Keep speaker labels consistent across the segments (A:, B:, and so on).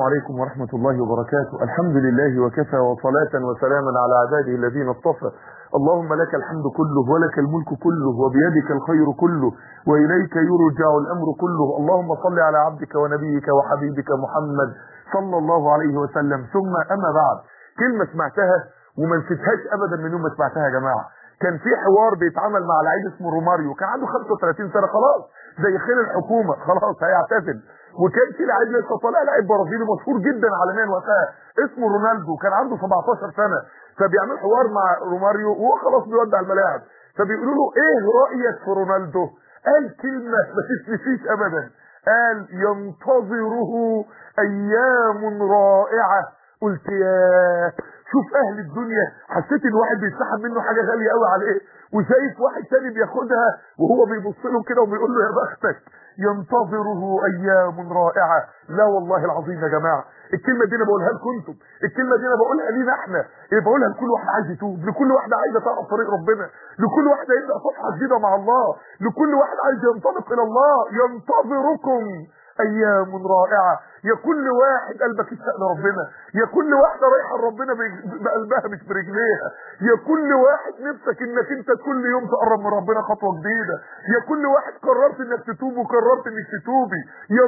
A: عليكم ورحمة الله وبركاته الحمد لله وكفى وصلاة وسلاما على عباده الذين اصطفى اللهم لك الحمد كله ولك الملك كله وبيدك الخير كله وإليك يرجع الأمر كله اللهم صل على عبدك ونبيك وحبيبك محمد صلى الله عليه وسلم ثم أما بعد كلمة سمعتها وما نسيتهاش أبدا من يوم ما سمعتها يا جماعة كان في حوار بيتعمل مع لعيب اسمه روماريو كان عنده 35 سنة خلاص زي خير الحكومة خلاص هيعتزل وكان في لعيب لسه طالع لعيب برازيلي مشهور جدا عالميا وقتها اسمه رونالدو كان عنده 17 سنة فبيعمل حوار مع روماريو وهو خلاص بيودع الملاعب فبيقولوا له ايه رأيك في رونالدو قال كلمة ما تتنسيش ابدا قال ينتظره ايام رائعة قلت يا شوف اهل الدنيا حسيت ان واحد بيسحب منه حاجة غالية قوي عليه وشايف واحد تاني بياخدها وهو بيبص له كده وبيقول له يا بختك ينتظره ايام رائعة لا والله العظيم يا جماعة الكلمة دي انا بقولها لكم انتم الكلمة دي انا بقولها لينا احنا اللي بقولها لكل واحد عايز يتوب لكل واحد عايزه تعرف طريق ربنا لكل واحد يبدا صفحة جديدة مع الله لكل واحد عايز ينطلق الى الله ينتظركم ايام رائعة يا كل واحد قلبك يشتاق لربنا يا كل واحدة رايحة لربنا بقلبها مش برجليها يا كل واحد نفسك انك انت كل يوم تقرب من ربنا خطوة جديدة يا كل واحد قررت انك تتوب وقررت انك تتوبي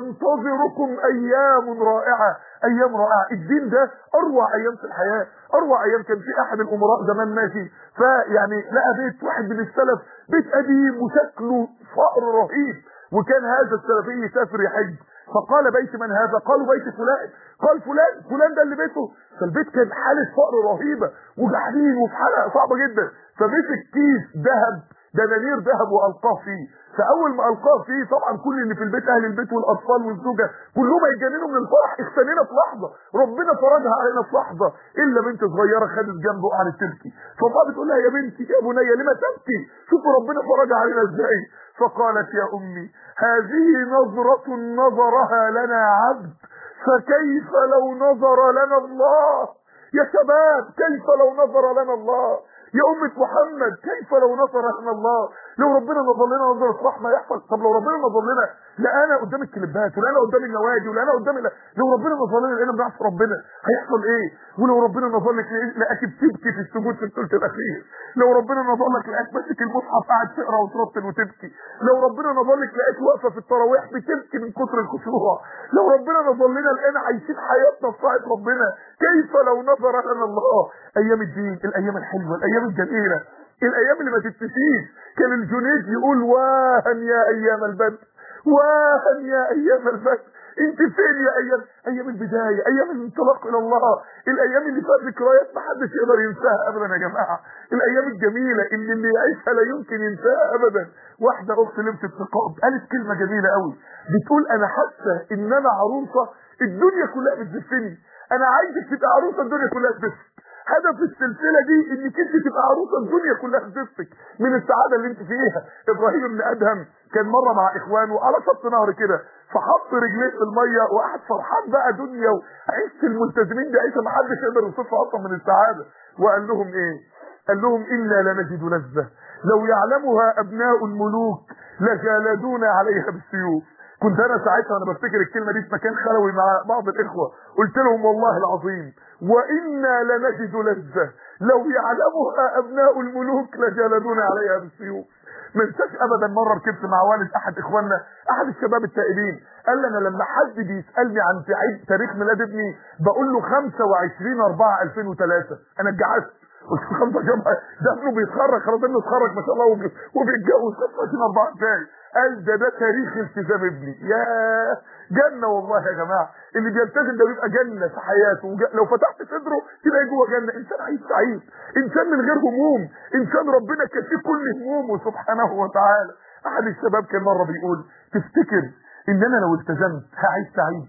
A: ينتظركم ايام رائعة ايام رائعة الدين ده اروع ايام في الحياة اروع ايام كان في احد الامراء زمان ماشي فيعني لقى بيت واحد من السلف بيت قديم وشكله فقر رهيب وكان هذا السلفي يسافر يحج فقال بيت من هذا قالوا بيت فلان قال فلان فلان ده اللي بيته فالبيت كان حالة فقر رهيبة وجعانين وفي حالة صعبة جدا فمسك كيس ذهب دنانير ذهب والقاه فيه فاول ما القاه فيه طبعا كل اللي في البيت اهل البيت والاطفال والزوجه كلهم هيجننوا من الفرح اختنينا في لحظه ربنا فرجها علينا في لحظه الا بنت صغيره خدت جنبه وقعدت تبكي فامها بتقول لها يا بنتي يا بني لما تبكي شوفوا ربنا فرجها علينا ازاي فقالت يا امي هذه نظرة نظرها لنا عبد فكيف لو نظر لنا الله يا شباب كيف لو نظر لنا الله يا أمة محمد كيف لو نظر لنا الله لو ربنا نظر لنا نظرة رحمة يحصل طب لو ربنا نظر لنا لقانا قدام الكليبات ولقانا قدام النوادي ولقانا قدام لو ربنا نظر لنا لقينا بنعصي ربنا هيحصل ايه ولو ربنا نظر لك لقاك بتبكي في السجود في الثلث الاخير لو ربنا نظر لك لقاك ماسك المصحف قاعد تقرا وترتل وتبكي لو ربنا نظر لك لقيت واقفه في التراويح بتبكي من كتر الخشوع لو ربنا نظر لنا لقينا عايشين حياتنا في طاعه ربنا كيف لو نظر لنا الله ايام الدين الايام الحلوه الايام الجميله الايام اللي ما تتنسيش كان الجنيد يقول واهن يا ايام البدر واهن يا ايام البدر انت فين يا ايام ايام البدايه ايام الانطلاق الى الله الايام اللي فيها ذكريات ما حدش يقدر ينساها ابدا يا جماعه الايام الجميله اللي اللي يعيشها لا يمكن ينساها ابدا واحده اخت لبست نقاب قالت كلمه جميله قوي بتقول انا حاسه ان انا عروسه الدنيا كلها بتزفني انا عايزك تبقى عروسه الدنيا كلها تزفك هدف السلسلة دي انك انت تبقى عروسة الدنيا كلها تزفك من السعادة اللي انت فيها ابراهيم بن ادهم كان مرة مع اخوانه على شط نهر كده فحط رجليه في المية وقعد فرحان بقى دنيا وعيشة الملتزمين دي عيشة محدش يقدر يوصفها اصلا من السعادة وقال لهم ايه قال لهم انا لنجد لذة لو يعلمها ابناء الملوك لجالدونا عليها بالسيوف كنت انا ساعتها وانا بفتكر الكلمه دي في مكان خلوي مع بعض الاخوه قلت لهم والله العظيم وانا لنجد لذه لو يعلمها ابناء الملوك لجلدونا عليها بالسيوف ما انساش ابدا مره ركبت مع والد احد اخواننا احد الشباب التائبين قال لي انا لما حد بيسالني عن عيد تاريخ ميلاد ابني بقول له 25 4 2003 انا اتجعزت قلت له 5 جنبها ده ابنه بيتخرج خلاص ابنه اتخرج ما شاء الله وبيتجوز 25 4 ازاي قال ده ده تاريخ التزام ابني يا جنة والله يا جماعة اللي بيلتزم ده بيبقى جنة في حياته وج... لو فتحت صدره تلاقي جوه جنة انسان عايش سعيد انسان من غير هموم انسان ربنا كفيه كل همومه سبحانه وتعالى احد الشباب كان مرة بيقول تفتكر ان انا لو التزمت هعيش سعيد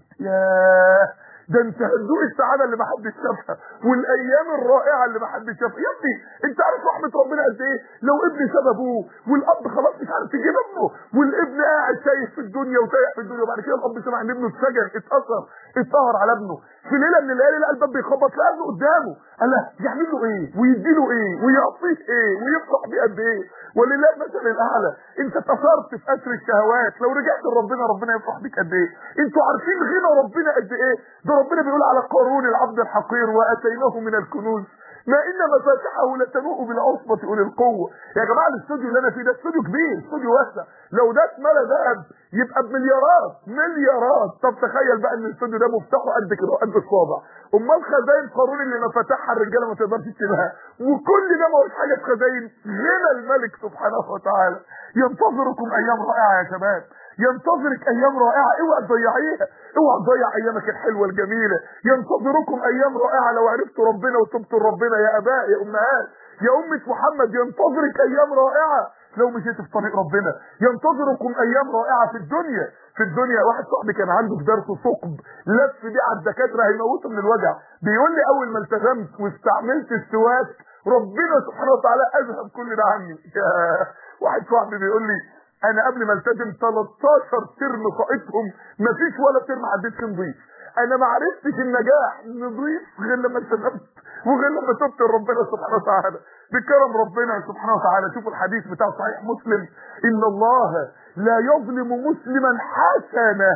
A: ياه ده انت هتدوق السعاده اللي ما حدش شافها والايام الرائعه اللي ما حدش شافها يا ابني انت عارف رحمه ربنا قد ايه لو ابني ساب ابوه والاب خلاص مش عارف يجيب ابنه والابن قاعد تايه في الدنيا وتايه في الدنيا وبعد كده الاب سمع ان ابنه اتسجن اتاثر اتطهر على ابنه في ليله من الليالي لقى الباب بيخبط لقى ابنه قدامه قال له يعمل له ايه ويدي له ايه ويعطيه ايه ويفرح بيه قد ايه ولله المثل الاعلى انت اتأثرت في اسر الشهوات لو رجعت لربنا ربنا يفرح بيك قد ايه انتوا عارفين غنى ربنا قد ايه ده ربنا بيقول على قارون العبد الحقير واتيناه من الكنوز ما ان مفاتحه لتنوء بالعصبة اولي القوة يا جماعة الاستوديو اللي انا فيه ده استوديو كبير استوديو واسع لو ده اتملى ذهب يبقى بمليارات مليارات طب تخيل بقى ان الاستوديو ده مفتاحه قد كده قد الصابع امال خزاين قارون اللي ما فتحها الرجاله ما تقدرش تشيلها وكل ده ما هوش حاجه في خزاين غنى الملك سبحانه وتعالى ينتظركم ايام رائعه يا شباب ينتظرك ايام رائعه اوعى تضيعيها اوعى تضيع ايامك الحلوه الجميله ينتظركم ايام رائعه لو عرفتوا ربنا وتبتوا لربنا يا اباء يا امهات يا امه محمد ينتظرك ايام رائعه لو مشيت في طريق ربنا ينتظركم ايام رائعه في الدنيا في الدنيا واحد صاحبي كان عنده في درس ثقب لف بيه على الدكاتره هيموته من الوجع بيقول لي اول ما التزمت واستعملت السواك ربنا سبحانه وتعالى اذهب كل ده عني واحد صاحبي بيقول لي انا قبل ما التزم 13 ترم سقطهم مفيش ولا ترم عديت فيه نضيف انا ما عرفتش النجاح نضيف غير لما التزمت وغير لما تبت لربنا سبحانه وتعالى بكرم ربنا سبحانه وتعالى شوفوا الحديث بتاع صحيح مسلم ان الله لا يظلم مسلما حسنه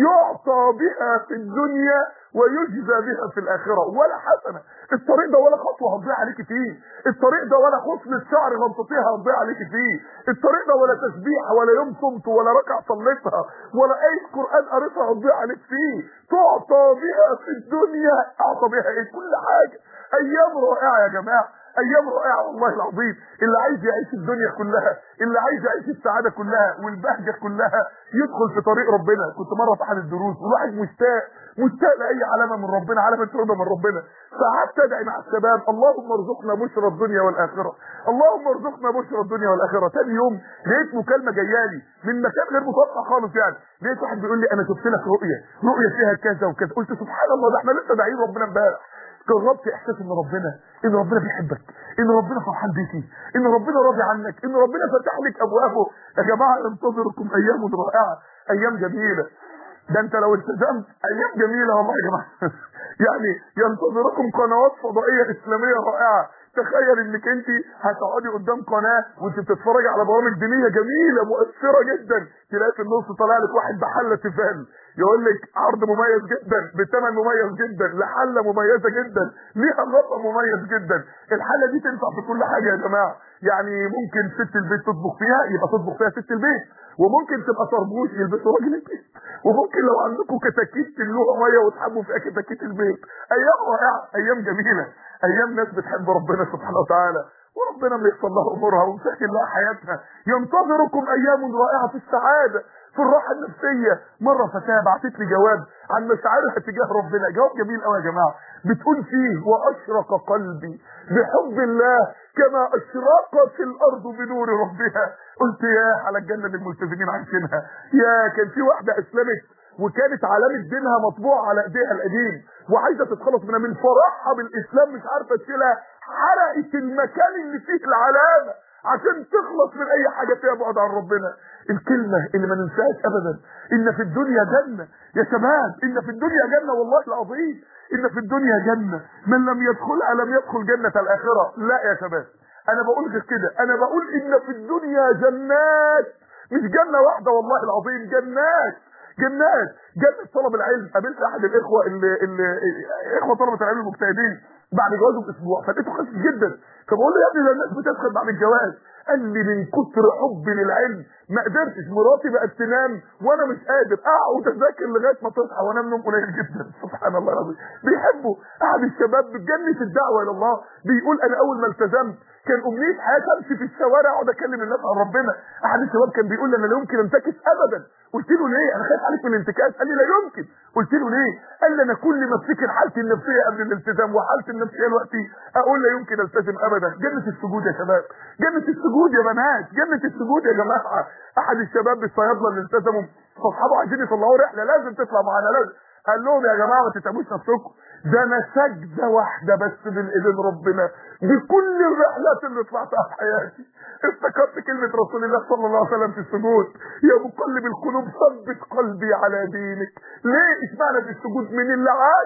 A: يعطى بها في الدنيا ويجزى بها في الاخره ولا حسنه الطريق ده ولا خطوه هتضيع عليك فيه الطريق ده ولا خصله شعر غلطتيها هتضيع عليك فيه الطريق ده ولا تسبيحه ولا يوم صمت ولا ركعه صليتها ولا اي قران قريتها هتضيع عليك فيه تعطى بها في الدنيا اعطى بها ايه كل حاجه ايام رائعه يا جماعه ايام رائعه والله العظيم اللي عايز يعيش الدنيا كلها اللي عايز يعيش السعاده كلها والبهجه كلها يدخل في طريق ربنا كنت مره في احد الدروس والواحد مشتاق مشتاق لاي علامه من ربنا علامه رضا من ربنا فقعدت ادعي مع الشباب اللهم ارزقنا بشرى الدنيا والاخره اللهم ارزقنا بشرى الدنيا والاخره ثاني يوم لقيت مكالمه جايالي من مكان غير متوقع خالص يعني لقيت واحد بيقول لي انا شفت لك رؤيه رؤيه فيها كذا وكذا قلت سبحان الله ده احنا لسه داعيين ربنا امبارح جربت احساس ان ربنا ان ربنا بيحبك ان ربنا فرحان بيكي ان ربنا راضي عنك ان ربنا فتح لك ابوابه يا جماعه انتظركم ايام رائعه ايام جميله ده انت لو التزمت ايام جميله والله يا جماعه يعني ينتظركم قنوات فضائيه اسلاميه رائعه تخيل انك انت هتقعدي قدام قناه وانت بتتفرجي على برامج دينيه جميله مؤثره جدا تلاقي في النص طالع لك واحد بحله تيفال يقول لك عرض مميز جدا بثمن مميز جدا لحله مميزه جدا ليها غطا مميز جدا الحله دي تنفع في كل حاجه يا جماعه يعني ممكن ست البيت تطبخ فيها يبقى تطبخ فيها ست البيت وممكن تبقى طربوش يلبسوا راجل البيت وممكن لو عندكم كتاكيت تملوها ميه وتحبوا فيها كتاكيت البيت ايام رائعه ايام جميله ايام ناس بتحب ربنا سبحانه وتعالى وربنا بيحصل لها امورها ومسهل لها حياتها ينتظركم ايام رائعه في السعاده في الراحه النفسيه مره فتاه بعتت لي جواب عن مشاعرها تجاه ربنا جواب جميل قوي يا جماعه بتقول فيه واشرق قلبي بحب الله كما اشرقت الارض بنور ربها قلت يا على الجنه اللي الملتزمين عايشينها يا كان في واحده اسلمت وكانت علامة دينها مطبوعة على ايديها القديم وعايزة تتخلص منها من فرحها بالاسلام مش عارفة تشيلها حرقت المكان اللي فيه العلامة عشان تخلص من اي حاجة فيها بعد عن ربنا الكلمة اللي ما ننساهاش ابدا ان في الدنيا جنة يا شباب ان في الدنيا جنة والله العظيم ان في الدنيا جنة من لم يدخلها لم يدخل جنة الاخرة لا يا شباب انا بقول غير كده انا بقول ان في الدنيا جنات مش جنة واحدة والله العظيم جنات جنات جنة طلب العلم قابلت احد الاخوة اللي, اللي اخوة طلبة العلم المجتهدين بعد جوازه باسبوع فلقيته خاسس جدا فبقول له يا ابني ده الناس بتدخل بعد الجواز قال لي من كتر حبي للعلم ما قدرتش مراتي بقت تنام وانا مش قادر اقعد اذاكر لغايه ما تصحى وانام نوم قليل جدا سبحان الله العظيم بيحبوا احد الشباب بجنة الدعوه الى الله بيقول انا اول ما التزمت كان امنيه حياتي امشي في الشوارع اقعد اكلم الناس عن ربنا احد الشباب كان بيقول لي انا لا يمكن انتكس ابدا قلت له ليه انا خايف عليك من الانتكاس قال لي لا يمكن قلت له ليه قال لي انا كل ما افتكر حالتي النفسيه قبل الالتزام وحالتي النفسيه دلوقتي اقول لا يمكن التزم ابدا جنه السجود يا شباب جنه السجود يا بنات جنه السجود يا جماعه احد الشباب الصيادله اللي التزموا فاصحابه عايزين يطلعوا رحله لازم تطلع معانا لازم قال لهم يا جماعه ما تتعبوش نفسكم ده انا سجده واحده بس من ايدين ربنا بكل الرحلات اللي طلعتها في حياتي افتكرت كلمه رسول الله صلى الله عليه وسلم في السجود يا مقلب القلوب ثبت قلبي على دينك ليه اشمعنى في السجود من اللي عاش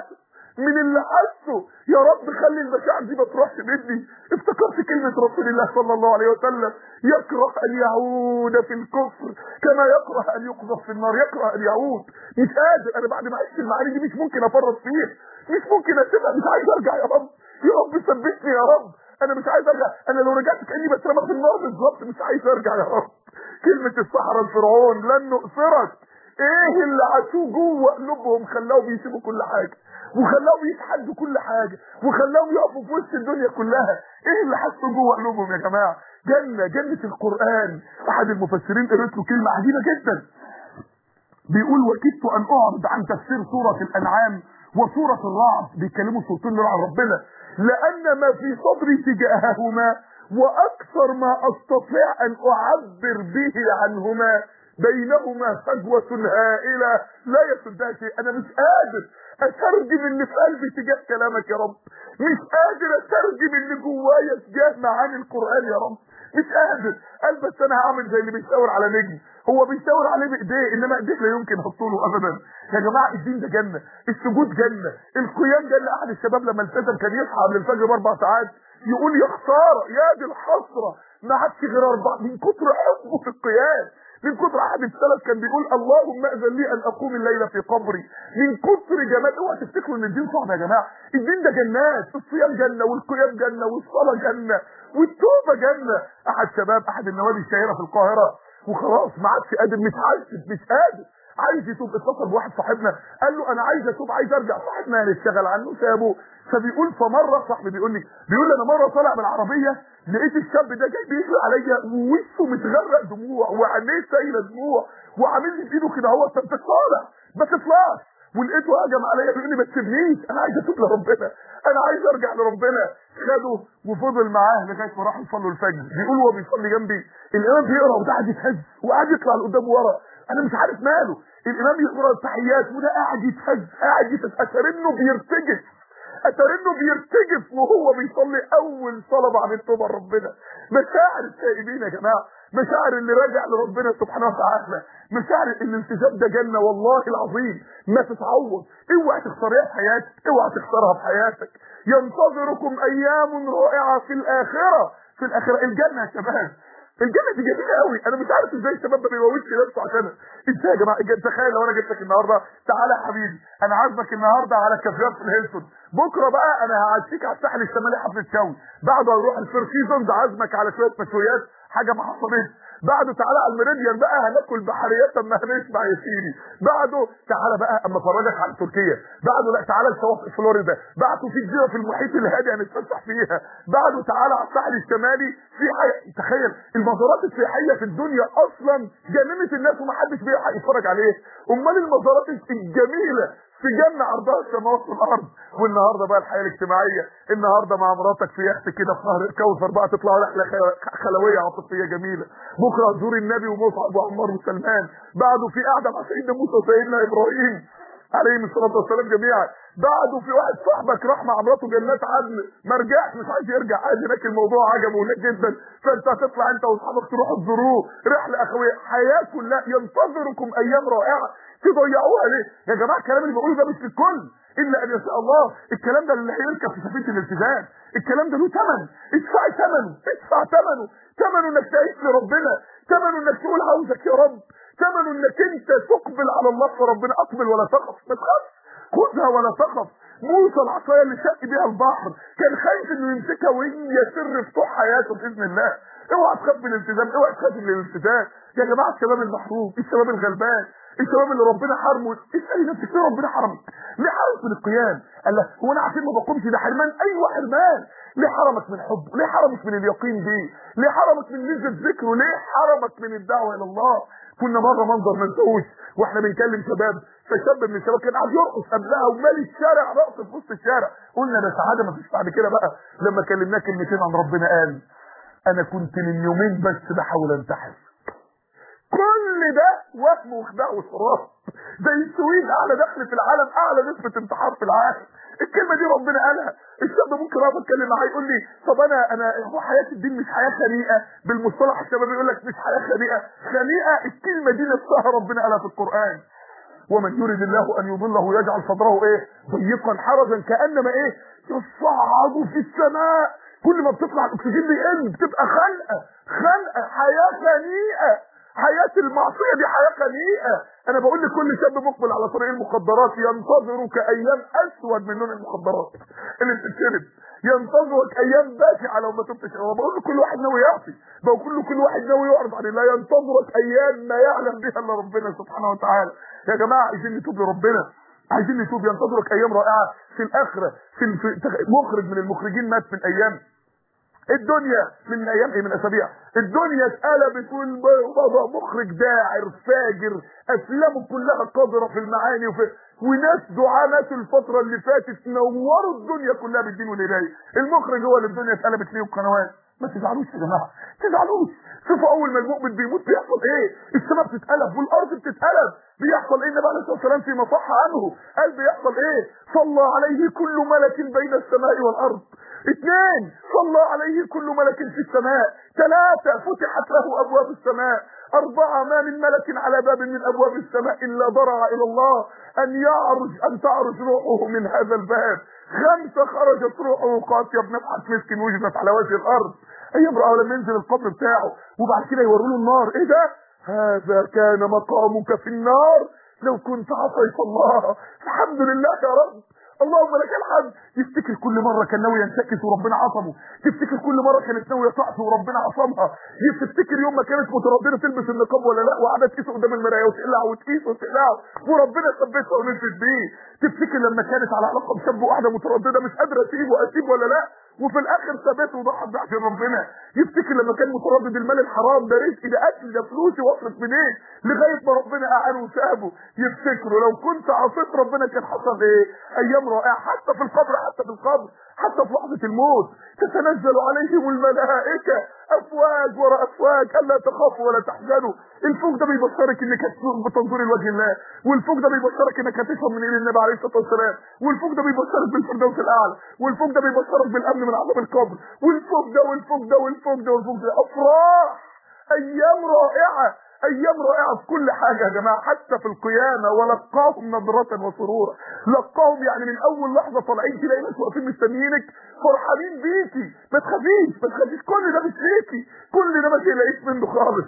A: من اللي حسه يا رب خلي المشاعر دي ما تروحش مني افتكرت كلمة رسول الله صلى الله عليه وسلم يكره ان يعود في الكفر كما يكره ان يقذف في النار يكره ان يعود مش قادر انا بعد ما عشت المعاني دي مش ممكن افرط فيها مش ممكن اسيبها مش عايز ارجع يا رب يا رب ثبتني يا رب انا مش عايز ارجع انا لو رجعت كاني بترمى في النار بالظبط مش عايز ارجع يا رب كلمة الصحراء الفرعون لن نؤثرك ايه اللي عاشوه جوه قلوبهم خلاهم يسيبوا كل حاجه وخلاهم يتحدوا كل حاجه وخلاهم يقفوا في وسط الدنيا كلها ايه اللي حسوا جوه قلوبهم يا جماعه جنه جنه القران احد المفسرين قريت له كلمه عجيبه جدا بيقول وكدت ان اعرض عن تفسير سوره الانعام وسوره الرعد بيتكلموا سورتين دول عن ربنا لان ما في صدري تجاههما واكثر ما استطيع ان اعبر به عنهما بينهما فجوة هائلة لا يسدها شيء انا مش قادر اترجم اللي في قلبي تجاه كلامك يا رب مش قادر اترجم اللي جوايا تجاه معاني القرآن يا رب مش قادر قال بس انا هعمل زي اللي بيشاور على نجم هو بيشاور عليه بايديه انما ايديه لا يمكن احطه له ابدا يا جماعه الدين ده جنه السجود جنه القيام جنه احد الشباب لما التزم كان يصحى قبل الفجر باربع ساعات يقول يا خساره يا دي الحسره ما عادش غير اربع من كتر حبه في القيام من كتر احد السلف كان بيقول اللهم اذن لي ان اقوم الليله في قبري من كتر جمال اوعى تفتكروا ان الدين صعب يا جماعه الدين ده جنات الصيام جنه والقيام جنه والصلاه جنه والتوبه جنه احد شباب احد النوادي الشهيره في القاهره وخلاص ما عادش قادر مش عايز مش قادر عايز يتوب اتصل بواحد صاحبنا قال له انا عايز اتوب عايز ارجع صاحبنا هنشتغل عنه سابه فبيقول فمره صاحبي بيقول لي بيقول لي انا مره طالع بالعربيه لقيت الشاب ده جاي بيجري عليا ووشه متغرق دموع وعينيه سايله دموع وعامل لي بايده كده هو انت طالع ما تطلعش ولقيته هجم عليا بيقول لي ما تسيبنيش انا عايز اتوب لربنا انا عايز ارجع لربنا خده وفضل معاه لغايه ما راحوا يصلوا الفجر بيقول هو بيصلي جنبي الامام بيقرا وده قاعد يتهز وقاعد يطلع لقدام ورا انا مش عارف ماله الامام يقرا التحيات وده قاعد يتهز قاعد يتأثر انه بيرتجف اتر انه بيرتجف وهو بيصلي اول صلاه بعد التوبه لربنا مشاعر التائبين يا جماعه مشاعر اللي راجع لربنا سبحانه وتعالى مشاعر الالتزام ده جنه والله العظيم ما تتعوض اوعى تخسريها في حياتك اوعى تخسرها في حياتك ينتظركم ايام رائعه في الاخره في الاخره الجنه يا شباب الجنة دي جميلة قوي انا مش عارف ازاي الشباب ما بيموتش نفسه عشانها ازاي يا جماعة تخيل لو انا جبتك النهاردة تعالى يا حبيبي انا عازمك النهاردة على كافيهات في الهيلتون بكرة بقى انا هعزيك على الساحل الشمالي حفلة شوي بعده هنروح الفير سيزونز عازمك على شوية مشويات حاجة ما حصلتش بعده تعالى على الميريديان بقى هناكل بحريات اما هنسمع يا سيدي بعده تعالى بقى اما افرجك على تركيا بعده لا تعالى لشواطئ فلوريدا بعده في جزيره في المحيط الهادي هنتفسح فيها بعده تعالى على الساحل الشمالي في حي... تخيل المزارات السياحيه في الدنيا اصلا جننت الناس ومحدش بيلحق يتفرج عليه امال المزارات الجميله في جنة عرضها السماوات والارض والنهارده بقى الحياه الاجتماعيه النهارده مع مراتك في يخت كده في نهر الكوثر بقى تطلعوا رحله خلويه عاطفيه جميله بكره تزور النبي ومصعب وعمار وسلمان بعده في قعده مع سيدنا موسى وسيدنا ابراهيم عليهم الصلاه والسلام جميعا بعده في واحد صاحبك راح مع مراته جنات عدن ما رجعش مش عايز يرجع عايز هناك الموضوع عجبه هناك جدا فانت هتطلع انت واصحابك تروحوا تزوروه رحله اخويه حياه كلها ينتظركم ايام رائعه تضيعوها ليه يا جماعه الكلام اللي بقوله ده مش للكل الا ان يشاء الله الكلام ده اللي هيركب في سفينه الالتزام الكلام ده له ثمن ادفعي ثمنه ادفع ثمنه ثمنه انك تعيش لربنا ثمنه انك تقول عاوزك يا رب ثمنه انك انت تقبل على الله فربنا اقبل ولا تخف ما تخافش خذها ولا تخف موسى العصايه اللي شق بيها البحر كان خايف انه يمسكها وهي سر فتوح حياته باذن الله اوعى تخاف من الالتزام اوعى تخاف من الالتزام يا جماعه الشباب المحروم الشباب الغلبان الشباب اللي ربنا حرمه اسالي نفسك ليه ربنا حرمك ليه حرمك من القيام قال له هو انا عشان ما بقومش ده حرمان ايوه حرمان ليه حرمك من حبه ليه حرمك من اليقين بيه ليه حرمك من نزل ذكره ليه حرمك من الدعوه الى الله كنا مره منظر ما نسوش واحنا بنكلم شباب فشاب من الشباب كان قاعد يرقص قبلها ومالي الشارع رقص في وسط الشارع قلنا ده سعاده ما فيش بعد كده بقى لما كلمناه كلمتين عن ربنا قال انا كنت من يومين بس بحاول انتحر كل ده وهم وخداع وصراط زي السويد اعلى دخل في العالم اعلى نسبه انتحار في العالم الكلمه دي ربنا قالها الشاب ممكن اقعد اتكلم معاه يقول لي طب انا انا هو حياه الدين مش حياه خنيقه بالمصطلح الشباب يقول لك مش حياه خنيقه خنيقه الكلمه دي نفسها ربنا قالها في القران ومن يرد الله ان يضله يجعل صدره ايه ضيقا حرجا كانما ايه يصعد في السماء كل ما بتطلع الاكسجين بيقل بتبقى خنقه خنقه حياه خنيئه حياة المعصية دي حياة خنيئة انا بقول لكل شاب مقبل على طريق المخدرات ينتظرك ايام اسود من لون المخدرات اللي بتتشرب ينتظرك ايام بشعة لو ما تبتش هو بقول لكل واحد ناوي يعصي بقول لكل واحد ناوي يعرض عن الله ينتظرك ايام ما يعلم بها الا ربنا سبحانه وتعالى يا جماعة عايزين نتوب لربنا عايزين نتوب ينتظرك ايام رائعة في الاخرة في, في مخرج من المخرجين مات من ايام الدنيا من ايام ايه من اسابيع الدنيا اتقلبت والبابا مخرج داعر فاجر افلامه كلها قذره في المعاني وفي وناس دعاء ناس الفتره اللي فاتت نوروا الدنيا كلها بالدين والهدايه المخرج هو اللي الدنيا اتقلبت ليه القنوات ما تزعلوش يا جماعه تزعلوش شوفوا اول ما المؤمن بيموت بيحصل ايه السماء بتتقلب والارض بتتقلب بيحصل ايه النبي عليه الصلاه والسلام في مصح عنه قال بيحصل ايه صلى عليه كل ملك بين السماء والارض اثنين صلى عليه كل ملك في السماء ثلاثة فتحت له ابواب السماء اربعة ما من ملك على باب من ابواب السماء الا ضرع الى الله ان يعرج ان تعرج روحه من هذا الباب خمسة خرجت روحه قاسية بنفحة مسك وجدت على وجه الارض اي امرأة لما ينزل القبر بتاعه وبعد كده يوروا له النار ايه ده هذا كان مقامك في النار لو كنت عصيت الله الحمد لله يا رب اللهم لك الحمد يفتكر كل مرة كان ناوي ينتكس وربنا عصمه تفتكر كل مرة كانت ناوية تقف وربنا عصمها تفتكر يوم ما كانت مترددة تلبس النقاب ولا لا وقعدت تقيس قدام المراية وتقلع وتقيس وتقلع وربنا ثبتها ونزلت بيه تفتكر لما كانت على علاقة بشاب وقاعدة مترددة مش قادرة اسيب واسيب ولا لا وفي الاخر ثبت وضحت بعد ربنا يفتكر لما كان متردد المال الحرام ده رزقي ده اكل ده فلوسي واصرف منين لغايه ما ربنا اعانه وسابه يفتكروا لو كنت عصيت ربنا كان حصل ايه ايام رائعه حتى في القبر حتى في القبر حتى في لحظه الموت تتنزل عليهم الملائكه افواج وراء افواج الا تخافوا ولا تحزنوا الفوق ده بيبشرك انك بتنظري لوجه الله والفوق ده بيبشرك انك هتفهم من ايد النبي عليه الصلاه والسلام والفوق ده بيبشرك بالفردوس الاعلى والفوق ده بيبشرك بالامن من عذاب القبر والفوق ده والفوق ده والفوق ده والفوق ده افراح ايام رائعه ايام رائعه في كل حاجه يا جماعه حتى في القيامه ولقاهم نظره وسرورا لقاهم يعني من اول لحظه طالعين تلاقي ناس واقفين مستنيينك فرحانين بيكي ما تخافيش ما تخافيش كل ده مش ليكي كل ده ما تقلقيش منه خالص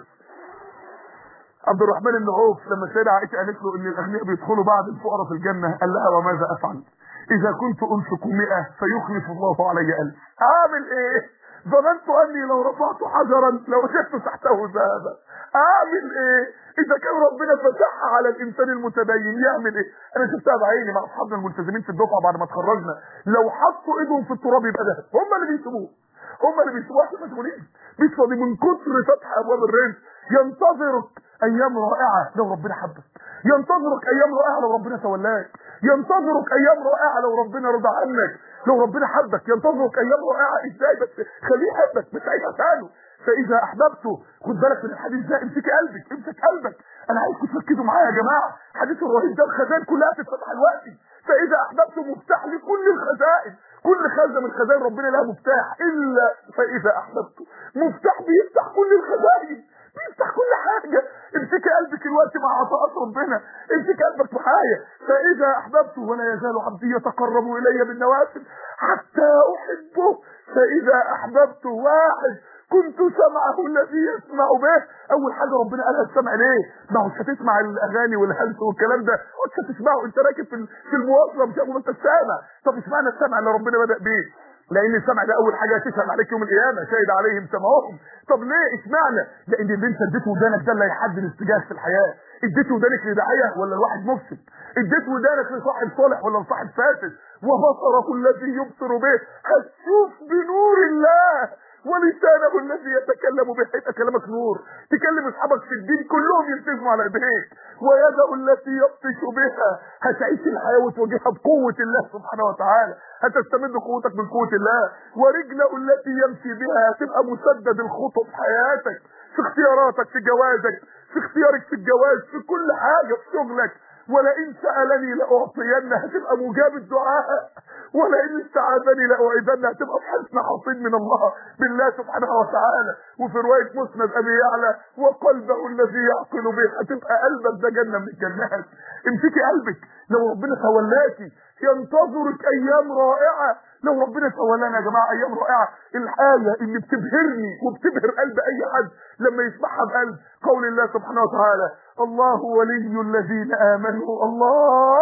A: عبد الرحمن بن عوف لما السيده عائشه قالت له ان الاغنياء بيدخلوا بعد الفقراء في الجنه قال لها وماذا افعل اذا كنت انفق 100 فيخلف الله علي ألف اعمل ايه ظننت اني لو رفعت حجرا لوجدت تحته ذهبا اعمل ايه اذا كان ربنا فتحها على الانسان المتدين يعمل ايه انا شفتها بعيني مع اصحابنا الملتزمين في الدفعه بعد ما اتخرجنا لو حطوا ايدهم في التراب يبقى ذهب هم اللي بيسيبوه هم اللي بيسيبوه عشان مشغولين مش فاضي من كتر فتح ابواب الرزق ينتظرك ايام رائعه لو ربنا حبك ينتظرك ايام رائعه لو ربنا تولاك ينتظرك ايام رائعه لو ربنا رضى عنك لو ربنا حبك ينتظرك ايام رائعه ازاي بس خليه يحبك بس عيش عشانه فاذا احببته خد بالك من الحديث ده امسك قلبك امسك قلبك انا عايزكم تركزوا معايا يا جماعه حديث الرهيب ده الخزائن كلها تتفتح دلوقتي فاذا احببته مفتاح لكل الخزائن كل خزنه من خزائن ربنا لها مفتاح الا فاذا احببته مفتاح بيفتح كل الخزائن بيفتح كل حاجة امسك قلبك الوقت مع عطاءات ربنا امسك قلبك معايا فاذا احببته ولا يزال عبدي يتقرب الي بالنوافل حتى احبه فاذا احببته واحد كنت سمعه الذي يسمع به اول حاجه ربنا قالها السمع ليه ما هو مش هتسمع الاغاني والهلس والكلام ده مش هتسمعه انت راكب في في المواصله مش ما انت سامع طب اشمعنى السمع اللي ربنا بدا بيه لان السمع ده اول حاجه هتشهد عليك يوم القيامه شاهد عليهم سمعهم طب ليه اشمعنى لان اللي انت اديته ودانك ده اللي هيحدد الاستجابه في الحياه اديت ودانك لداعيه ولا لواحد مفسد اديت ودانك لصاحب صالح ولا لصاحب فاسد وبصره الذي يبصر به هتشوف بنور الله ولسانه الذي يتكلم به هيبقى كلامك نور تكلم اصحابك في الدين كلهم يلتزموا على ايديك ويده التي يبطش بها هتعيش الحياه وتواجهها بقوه الله سبحانه وتعالى هتستمد قوتك من قوه الله ورجله التي يمشي بها هتبقى مسدد الخطى في حياتك في اختياراتك في جوازك في اختيارك في الجواز في كل حاجه في شغلك ولئن سالني لاعطينه هتبقى مجاب الدعاء ولئن استعاذني لاعيذنه هتبقى في حسن حصين من الله بالله سبحانه وتعالى وفي روايه مسند ابي يعلى وقلبه الذي يعقل به هتبقى قلبك ده جنه من الجنات امسكي قلبك لو ربنا تولاكي ينتظرك ايام رائعه لو ربنا تولانا يا جماعه ايام رائعه الحاله اللي بتبهرني وبتبهر قلب اي حد لما يسمعها بقلب قول الله سبحانه وتعالى الله ولي الذين امنوا الله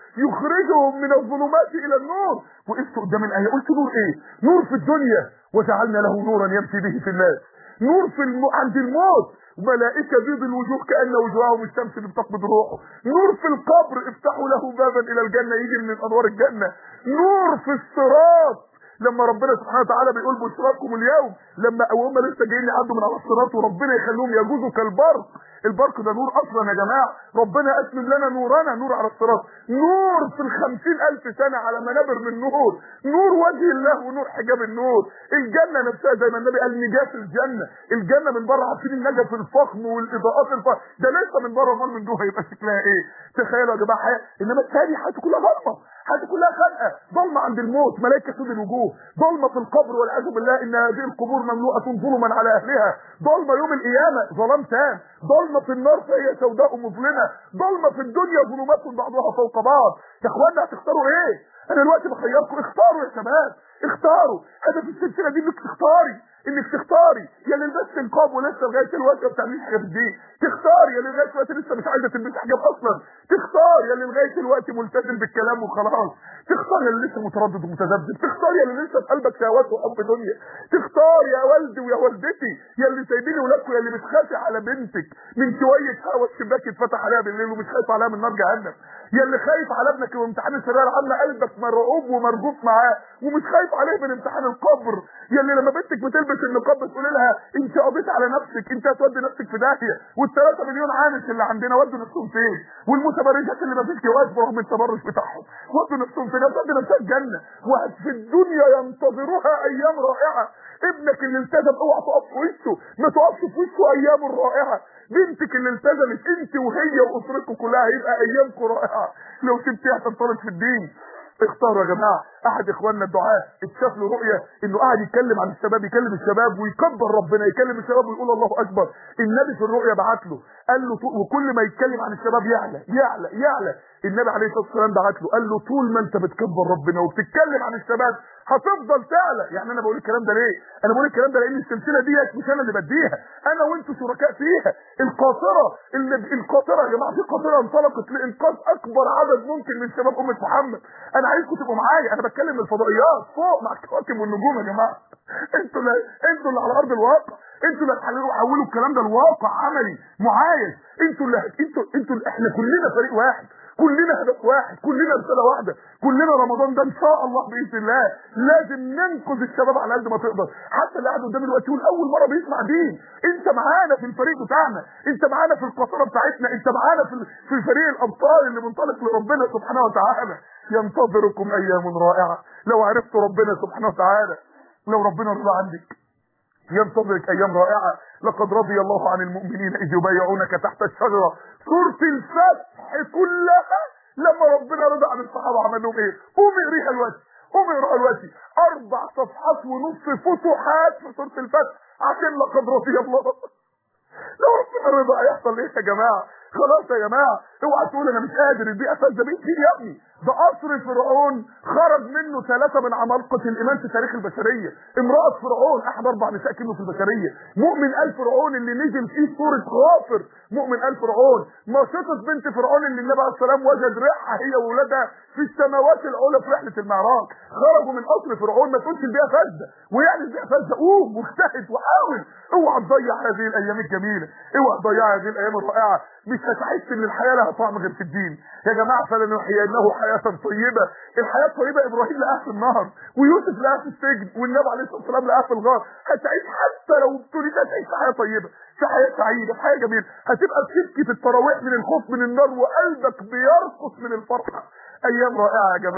A: يخرجهم من الظلمات الى النور وقفت قدام الايه قلت نور ايه نور في الدنيا وجعلنا له نورا يمشي به في الناس نور في الم... عند الموت ملائكة بيض الوجوه كأن وجوههم الشمس اللي بتقبض روحه نور في القبر افتحوا له بابا إلى الجنة يجي من أنوار الجنة نور في الصراط لما ربنا سبحانه وتعالى بيقول بشراكم اليوم لما هم لسه جايين يعدوا من على الصراط وربنا يخليهم يجوزوا كالبرق البرق ده نور اصلا يا جماعه ربنا اسلم لنا نورنا نور على الصراط نور في الخمسين الف سنه على منابر من نور نور وجه الله ونور حجاب النور الجنه نفسها زي ما النبي قال نجاه الجنه الجنه من بره عارفين النجف الفخم والاضاءات الفخم ده لسه من بره امال من جوه هيبقى شكلها ايه تخيلوا يا جماعه حياه انما الثاني حياته كلها ظلمه حياته كلها خنقه ضلمه عند الموت ملائكه سود الوجوه ضلمه في القبر والعياذ بالله ان هذه القبور مملوءه ظلما على اهلها ضلمه يوم القيامه ظلام تام ضلمه في النار فهي سوداء مظلمه ضلمه في الدنيا ظلمات بعضها فوق بعض يا اخوانا هتختاروا ايه انا دلوقتي بخيركم اختاروا يا شباب اختاروا هدف السلسله دي انك تختاري انك تختاري يا اللي لبست نقاب ولسه لغايه دلوقتي ما بتعمليش حاجه في الدين تختاري يا اللي لغايه دلوقتي لسه مش عايزه تلبسي حجاب اصلا تختار يا اللي لغايه دلوقتي ملتزم بالكلام وخلاص تختار يا اللي لسه متردد ومتذبذب تختار يا اللي لسه في قلبك شهوات وحب دنيا تختار يا والدي ويا والدتي يا اللي سايبين ولادكم يا اللي بتخافي على بنتك من شويه هوا الشباك اتفتح عليها بالليل ومش خايف عليها من نار جهنم يا اللي خايف على ابنك في امتحان الثانويه العامه قلبك مرعوب ومرجوف معاه ومش خايف عليه من امتحان القبر يا اللي لما بنتك بتلبس النقاب بتقول لها انت قضيت على نفسك انت هتودي نفسك في داهيه وال3 مليون عانس اللي عندنا ودوا نفسهم فين والمتبرجات اللي ما فيش جواز برغم التبرج بتاعهم ودوا نفسهم فين ودوا نفسها الجنه وفي الدنيا ينتظرها ايام رائعه ابنك اللي التزم اوعى تقف في وشه ما تقفش في وشه ايامه الرائعه بنتك اللي التزمت انت وهي واسرتكم كلها هيبقى ايامكم رائعه لو سبتيها تنطلق في الدين اختاروا يا جماعه احد اخواننا الدعاة اتشاف له رؤيه انه قاعد يتكلم عن الشباب يكلم الشباب ويكبر ربنا يكلم الشباب ويقول الله اكبر النبي في الرؤيه بعت له قال له طو- وكل ما يتكلم عن الشباب يعلى يعلى يعلى النبي عليه الصلاه والسلام بعت له قال له طول ما انت بتكبر ربنا وبتتكلم عن الشباب هتفضل تعلى يعني انا بقول الكلام ده ليه انا بقول الكلام ده لان السلسله ديت مش انا اللي بديها انا وانتوا شركاء فيها القاطره اللي القاطره يا جماعه في قاطره انطلقت لانقاذ اكبر عدد ممكن من شباب امه محمد انا عايزكم تبقوا معايا انا بتكلم من الفضائيات فوق مع الكواكب والنجوم يا جماعه انتوا اللي انتوا اللي على ارض الواقع انتوا اللي هتحولوا حولوا الكلام ده لواقع عملي معايش انتوا اللي انتوا انتوا اللي احنا كلنا فريق واحد كلنا هدف واحد كلنا رساله واحده كلنا رمضان ده ان شاء الله باذن الله لازم ننقذ الشباب على قد ما تقدر حتى اللي قاعد قدام دلوقتي يقول اول مره بيسمع دين انت معانا في الفريق بتاعنا انت معانا في القطره بتاعتنا انت معانا في في فريق الابطال اللي منطلق لربنا سبحانه وتعالى ينتظركم ايام رائعه لو عرفتوا ربنا سبحانه وتعالى لو ربنا رضى عنك ينتظرك ايام رائعه لقد رضي الله عن المؤمنين اذ يبايعونك تحت الشجره سوره الفتح كلها لما ربنا رضى عن الصحابه عمل لهم ايه قوم اقريها دلوقتي قوم اقراها دلوقتي اربع صفحات ونص فتوحات في سوره الفتح عشان لقد رضي الله لو ربنا رضى هيحصل ايه يا جماعه خلاص يا جماعه اوعى تقول انا مش قادر البيئه فاسده بيت فين يا ابني ده قصر فرعون خرج منه ثلاثه من عمالقه الايمان في تاريخ البشريه امراه فرعون احد اربع نساء كانوا في البشريه مؤمن ال فرعون اللي نزل فيه سوره غافر مؤمن ال فرعون ماشطه بنت فرعون اللي النبي عليه السلام وجد ريحها هي واولادها في السماوات العلى في رحله المعراج خرجوا من قصر فرعون ما تقولش البيئه فاسده ويعني البيئه فاسده قوم واجتهد وحاول اوعى تضيع هذه الايام الجميله اوعى تضيع هذه الايام الرائعه مش هتحس ان الحياه لها طعم غير في الدين يا جماعه فلنحيينه حياه طيبه الحياه الطيبه ابراهيم لقاها في النهر ويوسف لقاها في السجن والنبي عليه الصلاه والسلام لقاها في الغار هتعيش حتى لو تريد تعيش في حياه طيبه في حياه سعيده في حياه جميله هتبقى بتبكي في التراويح من الخوف من النار وقلبك بيرقص من الفرحه ايام رائعه يا جماعه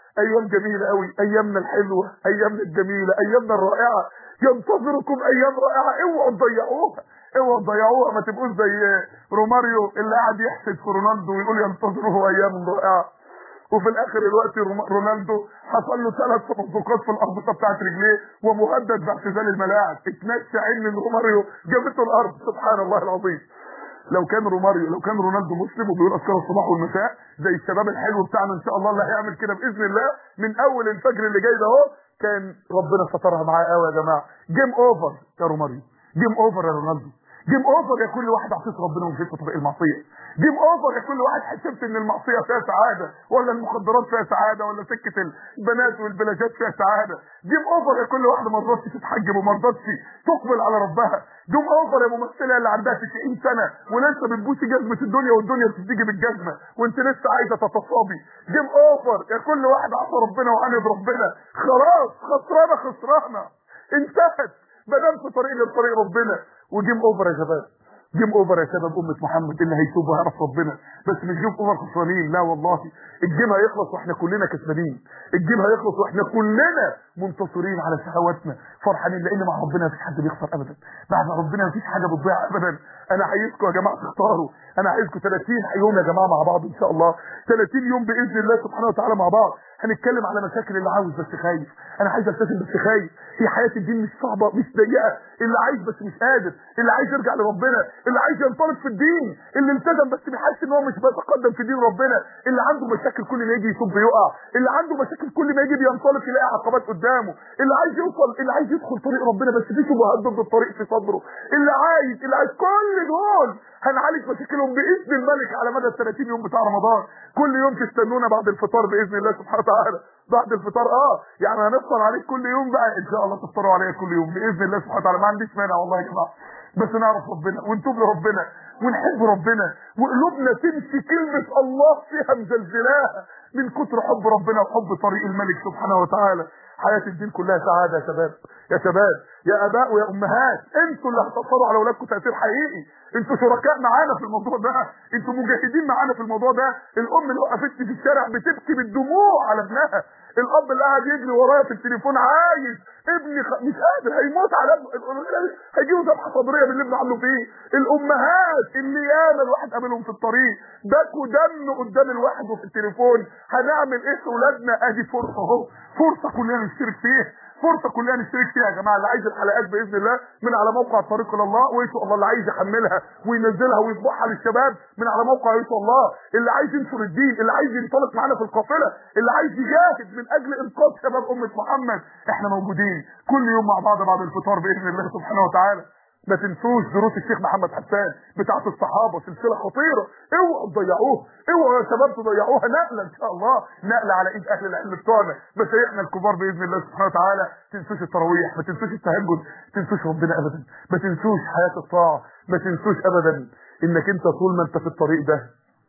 A: ايام جميله قوي ايامنا الحلوه ايامنا الجميله ايامنا الرائعه ينتظركم ايام رائعه اوعوا تضيعوها اوعوا تضيعوها ما تبقوش زي روماريو اللي قاعد يحسد في رونالدو ويقول ينتظره ايام رائعه وفي الاخر الوقت رونالدو حصل له ثلاث تمزقات في الاربطه بتاعت رجليه ومهدد باعتزال الملاعب اتنشى عين ان روماريو جابته الارض سبحان الله العظيم لو كان روماريو لو كان رونالدو مسلم وبيقول اذكار الصباح والمساء زي الشباب الحلو بتاعنا ان شاء الله اللي هيعمل كده باذن الله من اول الفجر اللي جاي ده اهو كان ربنا سترها معاه قوي يا جماعه جيم اوفر يا روماريو جيم اوفر يا رونالدو جيم اوفر يا كل واحد عصيت ربنا ومشيت في طريق المعصيه جيم اوفر يا كل واحد حسبت ان المعصيه فيها سعاده ولا المخدرات فيها سعاده ولا سكه البنات والبلاجات فيها سعاده جيم اوفر يا كل واحده ما رضتش تتحجب وما رضتش تقبل على ربها جيم اوفر يا ممثله اللي عندها 90 سنه ولسه بتبوسي جزمه الدنيا والدنيا بتيجي بالجزمه وانت لسه عايزه تتصابي جيم اوفر يا كل واحد عصى ربنا وعاند ربنا خلاص خسرانه خسرانه انتهت بدل في طريق غير طريق ربنا وجيم اوفر يا شباب جيم اوفر يا شباب امه محمد اللي هيتوب ويعرف ربنا بس مش جيم اوفر خسرانين لا والله الجيم هيخلص واحنا كلنا كسبانين الجيم هيخلص واحنا كلنا منتصرين على شهواتنا فرحانين لان مع ربنا مفيش حد بيخسر ابدا بعد ربنا مفيش حاجه بتضيع ابدا انا عايزكم يا جماعه تختاروا انا عايزكم 30 يوم يا جماعه مع بعض ان شاء الله 30 يوم باذن الله سبحانه وتعالى مع بعض هنتكلم على مشاكل اللي عاوز بس خايف انا عايز ابتسم بس خايف هي حياه الدين مش صعبه مش ضيقه اللي عايز بس مش قادر اللي عايز يرجع لربنا اللي عايز ينطلق في الدين اللي التزم بس بيحس ان هو مش بيتقدم في دين ربنا اللي عنده مشاكل كل ما يجي يصب يقع اللي عنده مشاكل كل ما يجي بينطلق يلاقي عقبات قدامه اللي عايز يوصل اللي عايز يدخل طريق ربنا بس في شبهات ضد الطريق في صدره اللي عايز اللي عايز كل دول هنعالج مشاكلهم باذن الملك على مدى ال 30 يوم بتاع رمضان كل يوم تستنونا بعد الفطار باذن الله سبحانه وتعالى بعد الفطار اه يعني هنفطر عليك كل يوم بقى ان شاء الله تفطروا عليا كل يوم باذن الله سبحانه وتعالى ما عنديش مانع والله يا جماعه بس نعرف ربنا ونتوب لربنا ونحب ربنا وقلوبنا تمشي كلمه الله فيها مزلزلاها من كتر حب ربنا وحب طريق الملك سبحانه وتعالى حياه الدين كلها سعاده يا شباب يا شباب يا اباء ويا امهات انتوا اللي هتاثروا على اولادكم تاثير حقيقي انتوا شركاء معانا في الموضوع ده انتوا مجاهدين معانا في الموضوع ده الام اللي وقفتني في الشارع بتبكي بالدموع على ابنها الاب اللي قاعد يجري ورايا في التليفون عايز ابني خ... مش قادر هيموت على ابنه هيجيله ذبحه صدريه باللي ابنه عامله فيه الامهات اللي ياما الواحد قابلهم في الطريق بكوا دم قدام الواحد وفي التليفون هنعمل ايه في اولادنا ادي فرصه اهو فرصه كلنا نشترك فيها فرصه كلنا نشترك فيها يا جماعه اللي عايز الحلقات باذن الله من على موقع طريق الى الله وان شاء الله اللي عايز يحملها وينزلها ويطبعها للشباب من على موقع ان شاء الله اللي عايز ينشر الدين اللي عايز ينطلق معانا في القافله اللي عايز يجاهد من اجل انقاذ شباب امه محمد احنا موجودين كل يوم مع بعض بعد الفطار باذن الله سبحانه وتعالى ما تنسوش دروس الشيخ محمد حسان بتاعت الصحابه سلسله خطيره اوعوا تضيعوها اوعوا يا شباب تضيعوها نقله ان شاء الله نقله على ايد اهل العلم بتوعنا مشايخنا الكبار باذن الله سبحانه وتعالى تنسوش التراويح ما تنسوش التهجد ما تنسوش ربنا ابدا ما تنسوش حياه الطاعه ما تنسوش ابدا انك انت طول ما انت في الطريق ده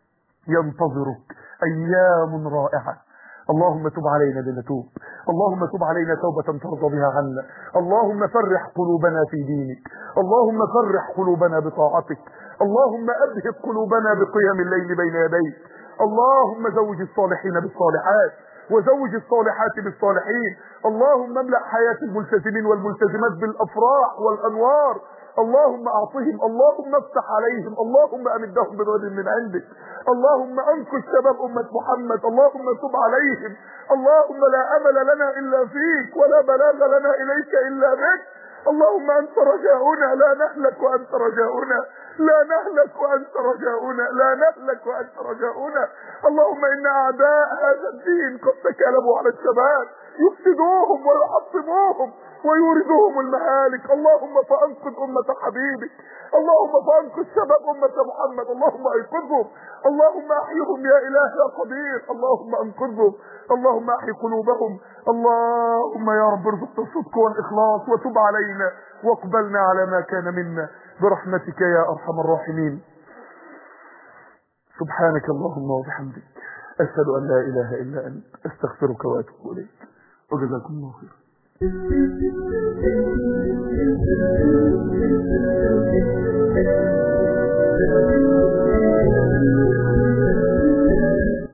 A: ينتظرك ايام رائعه اللهم تب علينا لنتوب اللهم تب علينا توبة ترضى بها عنا اللهم فرح قلوبنا في دينك اللهم فرح قلوبنا بطاعتك اللهم أبهق قلوبنا بقيام الليل بين يديك اللهم زوج الصالحين بالصالحات وزوج الصالحات بالصالحين اللهم املأ حياة الملتزمين والملتزمات بالأفراح والأنوار اللهم اعطهم اللهم افتح عليهم اللهم امدهم بنور من عندك اللهم انقذ شباب امه محمد اللهم تب عليهم اللهم لا امل لنا الا فيك ولا بلاغ لنا اليك الا بك اللهم انت رجاؤنا لا نهلك وانت رجاؤنا لا نهلك وانت رجاؤنا لا نهلك وانت رجاؤنا اللهم ان اعداء هذا الدين قد تكالبوا على الشباب يفسدوهم ويحطموهم ويوردهم المهالك اللهم فانقذ امة حبيبك اللهم فانقذ شباب امة محمد اللهم انقذهم اللهم احيهم يا اله يا قدير اللهم انقذهم اللهم احي قلوبهم اللهم يا رب ارزقنا الصدق والاخلاص وتب علينا واقبلنا على ما كان منا برحمتك يا ارحم الراحمين سبحانك اللهم وبحمدك اشهد ان لا اله الا انت استغفرك واتوب اليك وجزاكم الله خيرا